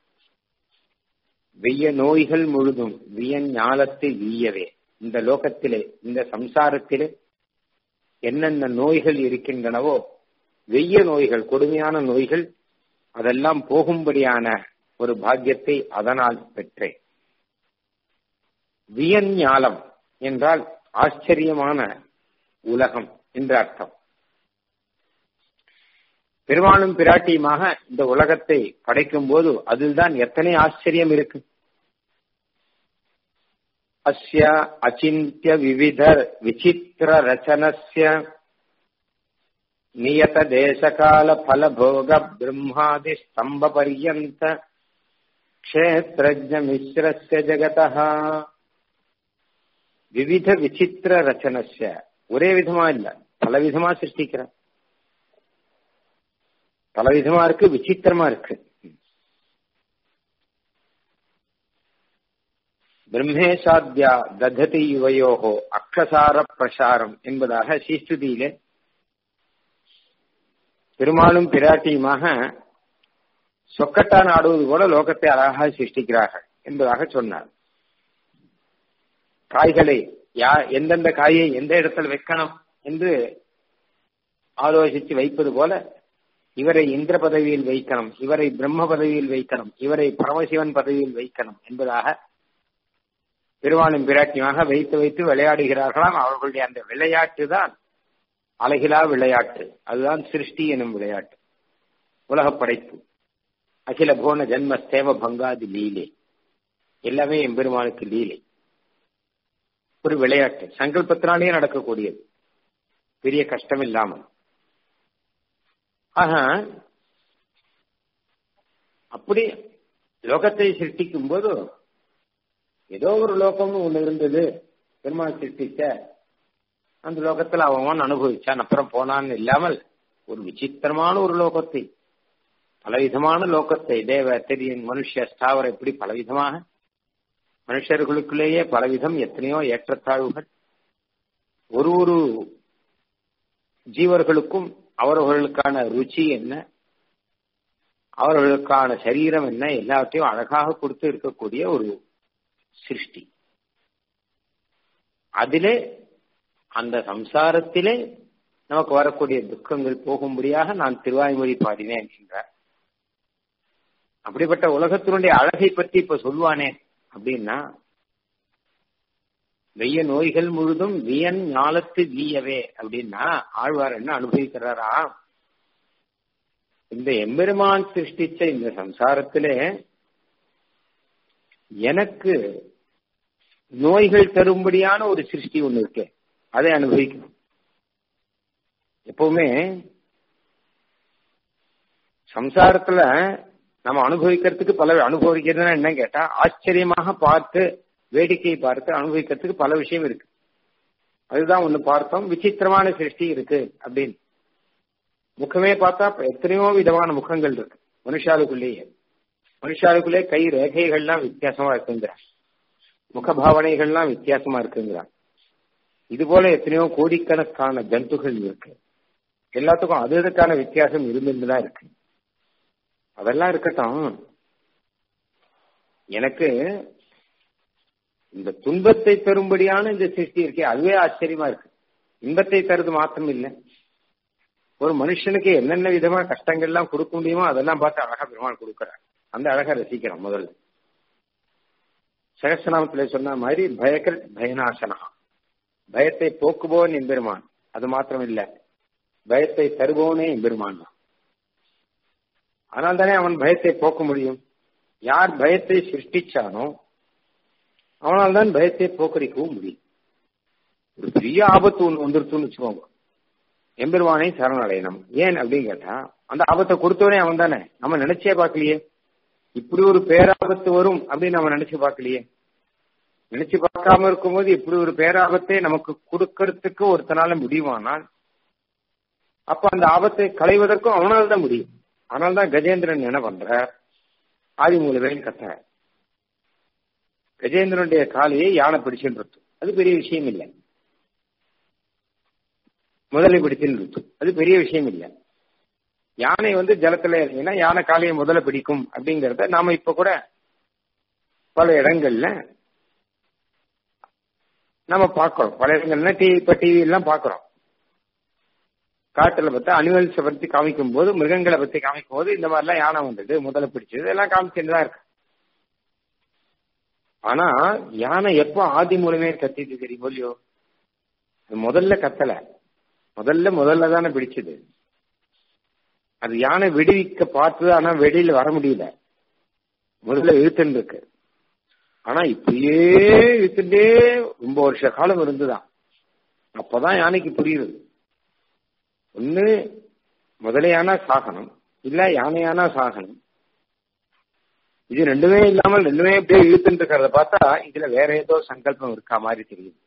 வெய்ய நோய்கள் முழுதும் வியன் ஞாலத்தை வீயவே இந்த லோகத்திலே இந்த சம்சாரத்திலே என்னென்ன நோய்கள் இருக்கின்றனவோ வெய்ய நோய்கள் கொடுமையான நோய்கள் அதெல்லாம் போகும்படியான ஒரு பாக்கியத்தை அதனால் பெற்றேன் வியன் ஞாலம் என்றால் ஆச்சரியமான உலகம் என்ற அர்த்தம் பெருமாளும் பிராட்டியுமாக இந்த உலகத்தை படைக்கும் போது அதில்தான் எத்தனை ஆச்சரியம் இருக்கு அஸ்ய அச்சிந்திய விவித விசித்திர ரச்சனஸ்ய நியத தேசகால பலபோக பிரம்மாதி ஸ்தம்ப பர்யந்த க்ஷேத்ரஜ மிஸ்ரஸ்ய ஜகதः விவித விசித்திர ரச்சனஸ்ய ஒரே விதமா இல்ல பலவிதமா சிருஷ்டிக்கிறார் பலவிதமா இருக்கு விசித்திரமா இருக்கு பிரம்மேசாத்யா தததி யுவயோகோ அக்ஷசார பிரசாரம் என்பதாக சீஸ்துதியிலே பெருமாளும் பிராட்டியுமாக சொக்கட்டான் ஆடுவது போல லோகத்தை அழகாக சிருஷ்டிக்கிறார்கள் என்பதாக சொன்னார் காய்களை யா எந்தெந்த காயை எந்த இடத்துல வைக்கணும் என்று ஆலோசித்து வைப்பது போல இவரை இந்திர பதவியில் வைக்கணும் இவரை பிரம்ம பதவியில் வைக்கணும் இவரை பரமசிவன் பதவியில் வைக்கணும் என்பதாக பெருமாளும் பிராட்டியமாக வைத்து வைத்து விளையாடுகிறார்களாம் அவர்களுடைய அந்த விளையாட்டு தான் அழகிலா விளையாட்டு அதுதான் சிருஷ்டி எனும் விளையாட்டு உலக படைப்பு அகில போன ஜென்ம சேவ பங்காதி லீலை எல்லாமே எம்பெருமானுக்கு லீலை ஒரு விளையாட்டு சங்கல்பத்தினாலேயே நடக்கக்கூடியது பெரிய கஷ்டம் இல்லாமல் ஆக அப்படி லோகத்தை சிருஷ்டிக்கும் போது ஏதோ ஒரு லோகம்னு ஒண்ணு இருந்தது பெருமாள் சிருஷ்டிச்ச அந்த லோகத்துல அவன் அனுபவிச்சான் அப்புறம் போனான்னு இல்லாமல் ஒரு விசித்திரமான ஒரு லோகத்தை பலவிதமான லோகத்தை தேவ தெரியும் மனுஷ ஸ்தாவர இப்படி பலவிதமாக மனுஷர்களுக்குள்ளேயே பலவிதம் எத்தனையோ ஏற்றத்தாழ்வுகள் ஒரு ஒரு ஜீவர்களுக்கும் அவர்களுக்கான ருச்சி என்ன அவர்களுக்கான சரீரம் என்ன எல்லாத்தையும் அழகாக கொடுத்து இருக்கக்கூடிய ஒரு சிருஷ்டி அதிலே அந்த சம்சாரத்திலே நமக்கு வரக்கூடிய துக்கங்கள் போகும்படியாக நான் திருவாய்மொழி பாடினேன் என்றார் அப்படிப்பட்ட உலகத்தினுடைய அழகை பற்றி இப்ப சொல்லுவானே அப்படின்னா வெய்ய நோய்கள் முழுதும் வியன் ஞாலத்து வீயவே அப்படின்னா ஆழ்வார் என்ன அனுபவிக்கிறாரா இந்த எம்பெருமான் சிருஷ்டிச்ச இந்த சம்சாரத்திலே எனக்கு நோய்கள் தரும்படியான ஒரு சிருஷ்டி ஒண்ணு இருக்கு அதை அனுபவிக்கணும் எப்பவுமே சம்சாரத்துல நம்ம அனுபவிக்கிறதுக்கு பல அனுபவிக்கிறதுனா என்ன கேட்டா ஆச்சரியமாக பார்த்து வேடிக்கை பார்த்து அனுபவிக்கிறதுக்கு பல விஷயம் இருக்கு அதுதான் ஒண்ணு பார்த்தோம் விசித்திரமான சிருஷ்டி இருக்கு அப்படின்னு முகமே பார்த்தா எத்தனையோ விதமான முகங்கள் இருக்கு மனுஷாளுக்குள்ளேயே மனுஷாளுக்குள்ளே கை ரேகைகள்லாம் வித்தியாசமா இருக்குங்கிறார் முகபாவனைகள்லாம் வித்தியாசமா இருக்குங்கிறார் இது போல எத்தனையோ கோடிக்கணக்கான ஜந்துகள் இருக்கு எல்லாத்துக்கும் அது அதுக்கான வித்தியாசம் இருந்துட்டு தான் இருக்கு அதெல்லாம் இருக்கட்டும் எனக்கு இந்த துன்பத்தை தரும்படியான இந்த சிருஷ்டி இருக்கே அதுவே ஆச்சரியமா இருக்கு இன்பத்தை தருது மாத்திரம் இல்லை ஒரு மனுஷனுக்கு என்னென்ன விதமா கஷ்டங்கள்லாம் கொடுக்க முடியுமோ அதெல்லாம் பார்த்து அழகா பெருமாள் கொடுக்குறார் அந்த அழகா ரசிக்கிறோம் முதல்ல சகசநாமத்துல சொன்ன மாதிரி பயக்கர் பயநாசனா பயத்தை போக்குபவன் எம்பெருமான் அது மாத்திரம் இல்ல பயத்தை தருபவனே எம்பெருமான் தான் ஆனால் தானே அவன் பயத்தை போக்க முடியும் யார் பயத்தை சிருஷ்டிச்சானோ அவனால் தான் பயத்தை போக்கடிக்கவும் முடியும் ஒரு பெரிய ஆபத்து ஒன்று வந்துருச்சுன்னு வச்சுக்கோங்க எம்பெருமானை சரணடையணும் ஏன் அப்படின்னு கேட்டா அந்த ஆபத்தை கொடுத்தவனே அவன் தானே நம்ம நினைச்சே பார்க்கலையே இப்படி ஒரு பேராபத்து வரும் அப்படின்னு நம்ம நினைச்சு பார்க்கலையே நினைச்சு பார்க்காம இருக்கும்போது இப்படி ஒரு பேராபத்தை நமக்கு கொடுக்கறதுக்கு ஒருத்தனால முடியுமானால் அப்ப அந்த ஆபத்தை களைவதற்கும் அவனால் தான் முடியும் ஆனால் தான் கஜேந்திரன் என்ன பண்ற ஆதி மூலவேன் கத்த கஜேந்திரனுடைய காலையை யானை பிடிச்சுன்றது அது பெரிய விஷயம் இல்லை முதலை பிடிச்சுன்னு அது பெரிய விஷயம் இல்லை யானை வந்து ஜலத்துல இறங்கினா யானை காலையை முதல்ல பிடிக்கும் அப்படிங்கறத நாம இப்ப கூட பல இடங்கள்ல நம்ம பாக்குறோம் பல இடங்கள்ல டிவி இப்ப டிவி எல்லாம் பாக்குறோம் காட்டுல பார்த்தா அனிமல்ஸை பத்தி காமிக்கும் போது மிருகங்களை பத்தி காமிக்கும் போது இந்த மாதிரிலாம் யானை வந்தது முதல்ல பிடிச்சது எல்லாம் காமிச்சுட்டு தான் இருக்கு ஆனா யானை எப்போ ஆதி மூலமே கத்திட்டு தெரியுமோ இல்லையோ முதல்ல கத்தல முதல்ல முதல்ல தானே பிடிச்சது அது யானை விடுவிக்க பார்த்தது ஆனா வெளியில வர முடியல முதல்ல இழுத்துன்னு இருக்கு ஆனா இப்படியே இழுத்துட்டே ரொம்ப வருஷ காலம் இருந்துதான் அப்பதான் யானைக்கு புரியுது ஒண்ணு முதலையானா சாகனம் இல்ல யானையானா சாகனம் இது ரெண்டுமே இல்லாமல் ரெண்டுமே அப்படியே இழுத்துட்டு இருக்கிறத பார்த்தா இதுல வேற ஏதோ சங்கல்பம் இருக்கா மாதிரி தெரியுது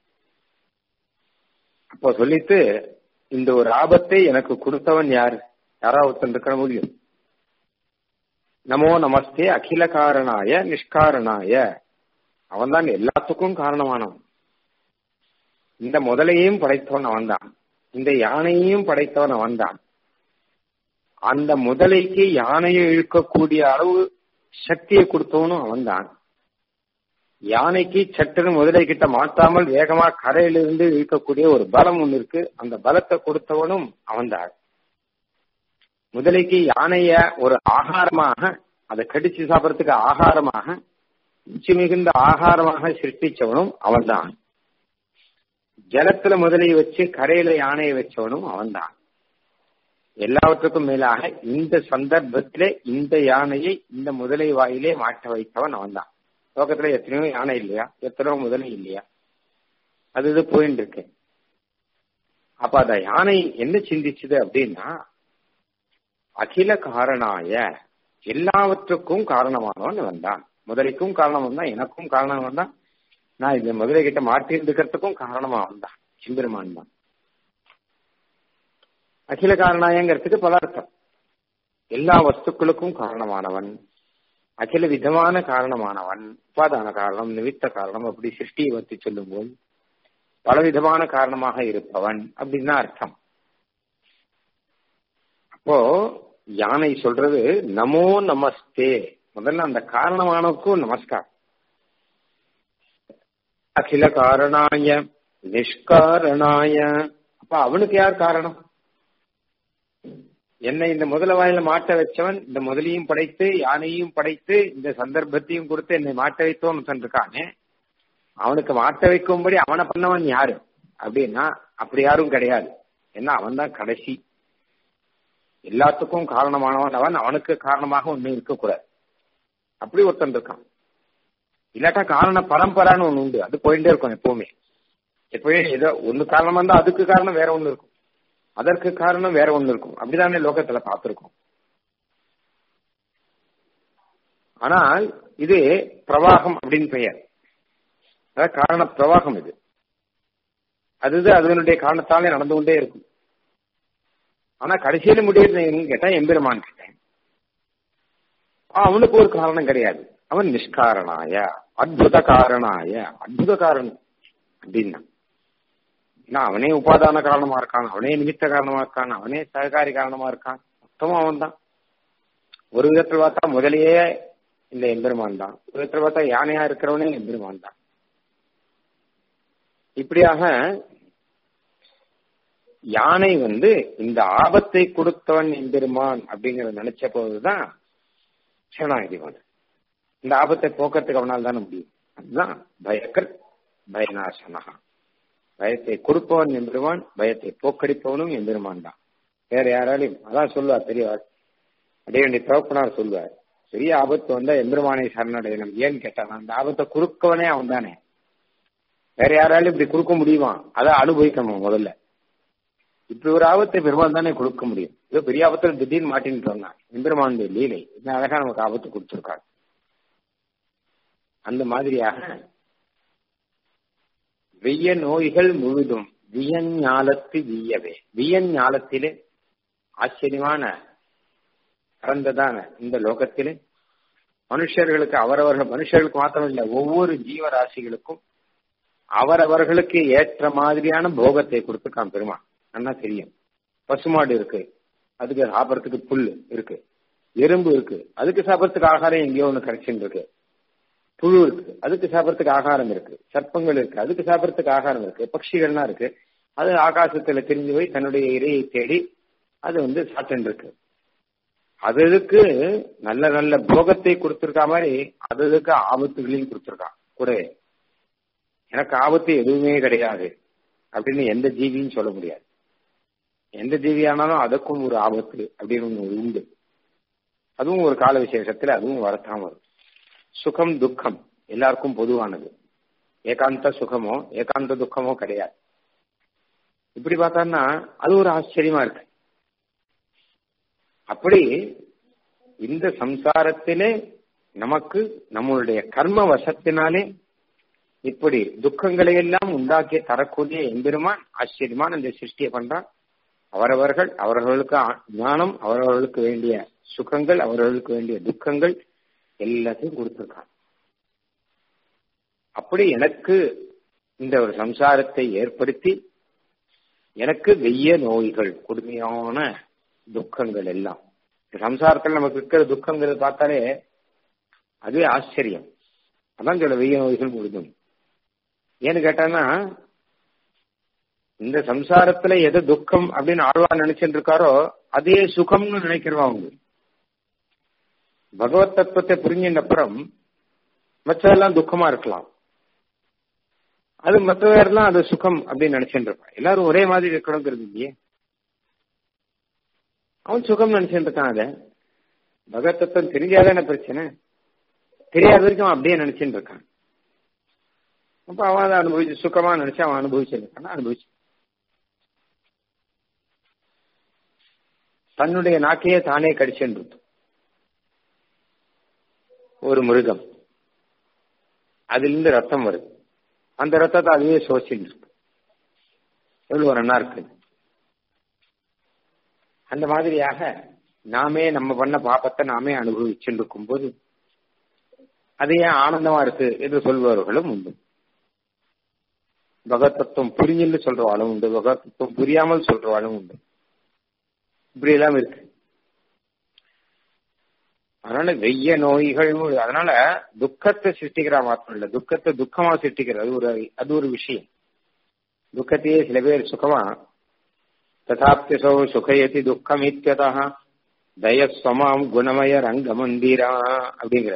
அப்போ சொல்லிட்டு இந்த ஒரு ஆபத்தை எனக்கு கொடுத்தவன் யாரு யாரா ஒருத்தன் இருக்கிற முடியும் நமோ நமஸ்தே அகில காரணாய நிஷ்காரணாய அவன் தான் எல்லாத்துக்கும் காரணமானவன் இந்த முதலையையும் படைத்தவன் அவன்தான் இந்த யானையையும் படைத்தவன் அவன்தான் அந்த முதலைக்கு யானையை இழுக்கக்கூடிய அளவு சக்தியை கொடுத்தவனும் அவன்தான் யானைக்கு சட்டுன்னு முதலை கிட்ட மாட்டாமல் வேகமா கரையிலிருந்து இழுக்கக்கூடிய ஒரு பலம் ஒண்ணு இருக்கு அந்த பலத்தை கொடுத்தவனும் அவன்தான் முதலைக்கு யானைய ஒரு ஆகாரமாக அதை கடிச்சு சாப்பிடறதுக்கு ஆகாரமாக ருச்சி மிகுந்த ஆகாரமாக சிருஷ்டிச்சவனும் அவன்தான் ஜலத்துல முதலையை வச்சு கரையில யானையை வச்சவனும் அவன்தான் எல்லாவற்றுக்கும் மேலாக இந்த சந்தர்ப்பத்திலே இந்த யானையை இந்த முதலை வாயிலே மாட்ட வைத்தவன் அவன்தான் லோகத்துல எத்தனையோ யானை இல்லையா எத்தனையோ முதலை இல்லையா அது இது போயிட்டு இருக்கு அப்ப அந்த யானை என்ன சிந்திச்சுது அப்படின்னா அகில காரணாய எல்லாவற்றுக்கும் காரணமானவன் வந்தான் முதலைக்கும் காரணம் தான் எனக்கும் காரணம் தான் நான் இந்த முதலை கிட்ட மாட்டி இருக்கிறதுக்கும் காரணமா வந்தான் சிம்பெருமான் தான் அகில காரணாயங்கிறதுக்கு பதார்த்தம் எல்லா வஸ்துக்களுக்கும் காரணமானவன் அகில விதமான காரணமானவன் உபாதான காரணம் நிமித்த காரணம் அப்படி சிருஷ்டியை பற்றி சொல்லும் போது பலவிதமான காரணமாக இருப்பவன் அப்படின்னு அர்த்தம் அப்போ யானை சொல்றது நமோ நமஸ்தே முதல்ல அந்த காரணமானவுக்கும் நமஸ்கார் அகில காரணாய நிஷ்காரணாய அப்ப அவனுக்கு யார் காரணம் என்னை இந்த முதல வாயில மாட்ட வச்சவன் இந்த முதலையும் படைத்து யானையும் படைத்து இந்த சந்தர்ப்பத்தையும் கொடுத்து என்னை மாட்ட வைத்தவன் இருக்கானே அவனுக்கு மாட்ட வைக்கும்படி அவனை பண்ணவன் யாரு அப்படின்னா அப்படி யாரும் கிடையாது ஏன்னா அவன் தான் கடைசி எல்லாத்துக்கும் காரணமானவன் அவன் அவனுக்கு காரணமாக ஒண்ணு இருக்கக்கூடாது அப்படி ஒருத்தன் இருக்கான் இல்லாட்டா காரண பரம்பரான்னு ஒண்ணு உண்டு அது போயிட்டே இருக்கும் எப்பவுமே எப்பவுமே ஏதோ ஒண்ணு காரணமா இருந்தா அதுக்கு காரணம் வேற ஒண்ணு இருக்கும் அதற்கு காரணம் வேற ஒண்ணு இருக்கும் அப்படிதானே லோகத்துல பார்த்திருக்கோம் ஆனால் இது பிரவாகம் அப்படின்னு பெயர் அதாவது காரண பிரவாகம் இது அது அதனுடைய காரணத்தாலே நடந்து கொண்டே இருக்கும் ஆனா கடைசியில முடியுது கேட்டா எம்பெருமான் கேட்டேன் அவனுக்கு ஒரு காரணம் கிடையாது அவன் நிஷ்காரணாய அற்புத காரணாய அற்புத காரணம் அப்படின்னா நான் அவனே உபாதான காரணமா இருக்கான் அவனே நிமித்த காரணமா இருக்கான் அவனே சககாரி காரணமா இருக்கான் மொத்தமும் அவன் தான் ஒரு விதத்தில் பார்த்தா முதலையே இந்த எம்பெருமான் தான் ஒரு விதத்தில் பார்த்தா யானையா இருக்கிறவனே எம்பெருமான் தான் இப்படியாக யானை வந்து இந்த ஆபத்தை கொடுத்தவன் எம்பெருமான் அப்படிங்கறத நினைச்ச போதுதான் சரணாகதி வந்து இந்த ஆபத்தை போக்குறதுக்கு அவனால் தானே முடியும் அதுதான் பயக்கர் பயநாசனகா பயத்தை கொடுப்பவன் எம்பெருமான் பயத்தை போக்கடிப்பவனும் எம்பெருமான் தான் வேற யாராலையும் அதான் சொல்லுவார் பெரியவார் அடைய வேண்டிய தகப்பனார் சொல்லுவார் பெரிய ஆபத்து வந்தா எம்பெருமானை சரணடையணும் ஏன்னு கேட்டான் அந்த ஆபத்தை குறுக்கவனே அவன் தானே வேற யாராலும் இப்படி கொடுக்க முடியுமா அதை அனுபவிக்கணும் முதல்ல இப்படி ஒரு ஆபத்தை பெருமாள் தானே கொடுக்க முடியும் ஏதோ பெரிய ஆபத்துல திடீர்னு மாட்டின்னு வந்தான் எம்பெருமானுடைய லீலை இந்த அழகா நமக்கு ஆபத்து கொடுத்துருக்காங்க அந்த மாதிரியாக வெய்ய நோய்கள் முழுதும் வியன் ஞாலத்து வீயவே வியன் ஞாலத்திலே ஆச்சரியமான பறந்ததான இந்த லோகத்திலே மனுஷர்களுக்கு அவரவர்கள் மனுஷர்களுக்கு மாத்திரம் இல்ல ஒவ்வொரு ஜீவராசிகளுக்கும் அவரவர்களுக்கு ஏற்ற மாதிரியான போகத்தை கொடுத்துருக்கான் பெருமான் நல்லா தெரியும் பசுமாடு இருக்கு அதுக்கு சாப்பிட்றதுக்கு புல் இருக்கு எறும்பு இருக்கு அதுக்கு சாப்பிட்றதுக்கு ஆகாரம் எங்கேயோ ஒன்று கிடைச்சுன்னு இருக்கு புழு இருக்கு அதுக்கு சாப்பிட்றதுக்கு ஆகாரம் இருக்கு சர்ப்பங்கள் இருக்கு அதுக்கு சாப்பிட்றதுக்கு ஆகாரம் இருக்கு பட்சிகள்லாம் இருக்கு அது ஆகாசத்துல தெரிஞ்சு போய் தன்னுடைய இரையை தேடி அது வந்து சாப்பிட்டு இருக்கு அதுக்கு நல்ல நல்ல போகத்தை கொடுத்திருக்கா மாதிரி அதுக்கு ஆபத்துகளையும் கொடுத்திருக்கான் கூட எனக்கு ஆபத்து எதுவுமே கிடையாது அப்படின்னு எந்த ஜீவியும் சொல்ல முடியாது எந்த ஜீவியானாலும் அதுக்கும் ஒரு ஆபத்து அப்படின்னு ஒன்று உண்டு அதுவும் ஒரு கால விசேஷத்துல அதுவும் வரத்தான் வரும் சுகம் துக்கம் எல்லாருக்கும் பொதுவானது ஏகாந்த சுகமோ ஏகாந்த துக்கமோ கிடையாது இப்படி பார்த்தோம்னா அது ஒரு ஆச்சரியமா இருக்கு அப்படி இந்த சம்சாரத்திலே நமக்கு நம்மளுடைய கர்ம வசத்தினாலே இப்படி துக்கங்களை எல்லாம் உண்டாக்கி தரக்கூடிய எம்பெருமான் ஆச்சரியமான இந்த சிருஷ்டியை பண்றான் அவரவர்கள் அவரவர்களுக்கு ஞானம் அவரவர்களுக்கு வேண்டிய சுகங்கள் அவரவர்களுக்கு வேண்டிய துக்கங்கள் எல்லாத்தையும் கொடுத்திருக்கான் அப்படி எனக்கு இந்த ஒரு சம்சாரத்தை ஏற்படுத்தி எனக்கு வெய்ய நோய்கள் கொடுமையான துக்கங்கள் எல்லாம் சம்சாரத்தில் நமக்கு இருக்கிற துக்கங்கிறது பார்த்தாலே அதுவே ஆச்சரியம் அதான் சொல்ல வெய்ய நோய்கள் முழுதும் ஏன்னு கேட்டான்னா இந்த சம்சாரத்துல எது துக்கம் அப்படின்னு ஆழ்வார் நினைச்சிட்டு இருக்காரோ அதே சுகம்னு நினைக்கிறவா அவங்க பகவத் தத்துவத்தை புரிஞ்சின்ற அப்புறம் மற்றதெல்லாம் துக்கமா இருக்கலாம் அது மற்ற பேர்லாம் அது சுகம் அப்படின்னு நினைச்சுட்டு இருப்பான் எல்லாரும் ஒரே மாதிரி இருக்கணுங்கிறது இல்லையே அவன் சுகம் நினைச்சுட்டு இருக்கான் அதை பகவத் தத்துவம் தெரிஞ்சாதான பிரச்சனை தெரியாத வரைக்கும் அப்படியே நினைச்சுட்டு இருக்கான் அப்ப அவன் அதை அனுபவிச்சு சுகமா நினைச்சு அவன் அனுபவிச்சிருக்கான் அனுபவிச்சு தன்னுடைய நாக்கையே தானே கடிச்சென்று ஒரு மிருகம் அதிலிருந்து ரத்தம் வருது அந்த ரத்தத்தை அதுவே சோசின்னு இருக்கு எவ்வளவு நன்னா இருக்கு அந்த மாதிரியாக நாமே நம்ம பண்ண பாப்பத்தை நாமே அனுபவிச்சுட்டு இருக்கும் போது அது ஏன் ஆனந்தமா இருக்கு என்று சொல்பவர்களும் உண்டு பகவத்தத்துவம் புரிஞ்சுன்னு சொல்றவாளும் உண்டு பகவத்தத்துவம் புரியாமல் சொல்றவாளும் உண்டு இப்படி எல்லாம் இருக்கு அதனால வெய்ய நோய்கள் அதனால துக்கத்தை சிருஷ்டிக்கிறா மாத்திரம் இல்ல துக்கத்தை துக்கமா சிருஷ்டிக்கிறது அது ஒரு அது ஒரு விஷயம் துக்கத்தையே சில பேர் சுகமா ததாப்திசோ சுகயதி துக்கம் இத்தியதா தயஸ்வமாம் குணமய ரங்க மந்திரா அப்படிங்கிற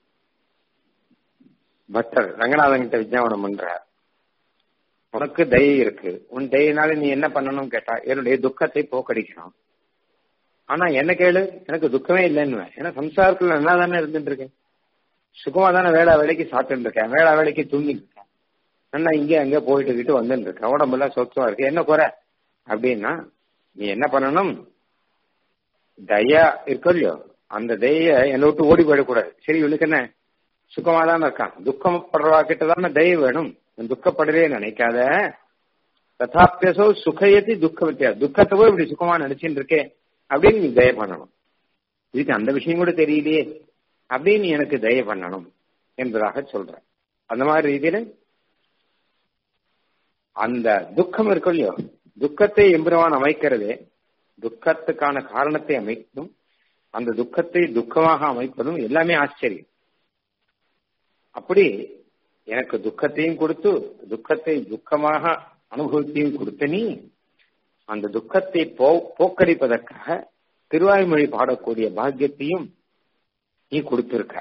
பக்தர் ரங்கநாதன் கிட்ட விஜயாபனம் பண்றார் உனக்கு தயை இருக்கு உன் தயினால நீ என்ன பண்ணணும் கேட்டா என்னுடைய துக்கத்தை போக்கடிக்கணும் ஆனா என்ன கேளு எனக்கு துக்கமே இல்லைன்னு ஏன்னா சம்சாரத்துல நல்லா தானே இருந்துட்டு இருக்கேன் சுகமா தானே வேளா வேலைக்கு சாப்பிட்டு இருக்கேன் வேளா வேலைக்கு தூங்கிட்டு இருக்கேன் நல்லா இங்கே அங்கே போயிட்டு கிட்டு வந்துட்டு இருக்கேன் உடம்பெல்லாம் சொத்தமா இருக்கு என்ன குறை அப்படின்னா நீ என்ன பண்ணணும் தயா இருக்கோ இல்லையோ அந்த தய என்னை விட்டு ஓடி போயிடக்கூடாது சரி இவனுக்கு என்ன சுகமா தானே இருக்கான் துக்கப்படுறவா கிட்ட தானே தய வேணும் துக்கப்படவே நினைக்காத ததாப்பியசோ சுகையத்தி துக்க வித்தியா துக்கத்தை போய் இப்படி சுகமா நினைச்சுட்டு இருக்கேன் அப்படின்னு நீ தய பண்ணணும் இதுக்கு அந்த விஷயம் கூட தெரியலையே அப்படின்னு நீ எனக்கு தய பண்ணணும் என்பதாக சொல்ற அந்த மாதிரி ரீதியில அந்த துக்கம் இருக்கும் இல்லையோ துக்கத்தை எம்பெருமான் அமைக்கிறதே துக்கத்துக்கான காரணத்தை அமைப்பதும் அந்த துக்கத்தை துக்கமாக அமைப்பதும் எல்லாமே ஆச்சரியம் அப்படி எனக்கு துக்கத்தையும் கொடுத்து துக்கத்தை துக்கமாக அனுபவத்தையும் கொடுத்த நீ அந்த துக்கத்தை போ போக்கடிப்பதற்காக திருவாய்மொழி பாடக்கூடிய பாக்கியத்தையும் நீ கொடுத்திருக்க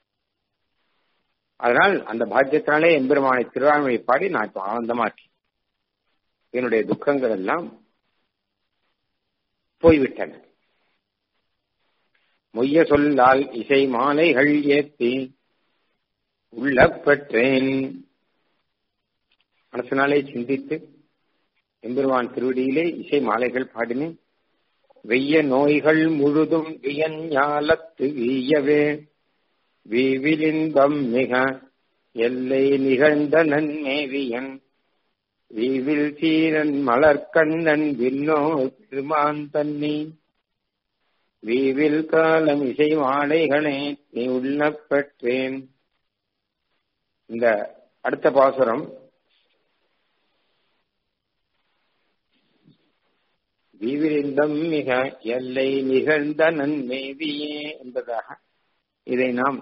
அதனால் அந்த பாக்கியத்தினாலே எம்பெருமானை திருவாய்மொழி பாடி நான் இப்போ ஆனந்தமாக்கி என்னுடைய துக்கங்கள் எல்லாம் போய்விட்டன மொய்ய சொல்லால் இசை மாலைகள் ஏத்தி உள்ள பெற்றேன் மனசனாலே சிந்தித்து எம்பெருமான் திருவடியிலே இசை மாலைகள் பாடினேன் வெய்ய நோய்கள் முழுதும் வியஞ்ஞாலத்து வீயவே வீவிலின்பம் மிக எல்லை நிகழ்ந்த நன்மேவியன் வீவில் சீரன் மலர்கண்ணன் விண்ணோ திருமான் தன்னி வீவில் காலம் இசை மாலைகளே நீ உள்ள பெற்றேன் இந்த அடுத்த பாசுரம் வீவிலிந்தம் மிக எல்லை நிகழ்ந்த நன்மேவியே என்பதாக இதை நாம்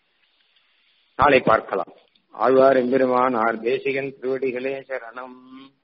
நாளை பார்க்கலாம் ஆழ்வார் எம்பெருமான் ஆர் தேசிகன் திருவடிகளே சரணம்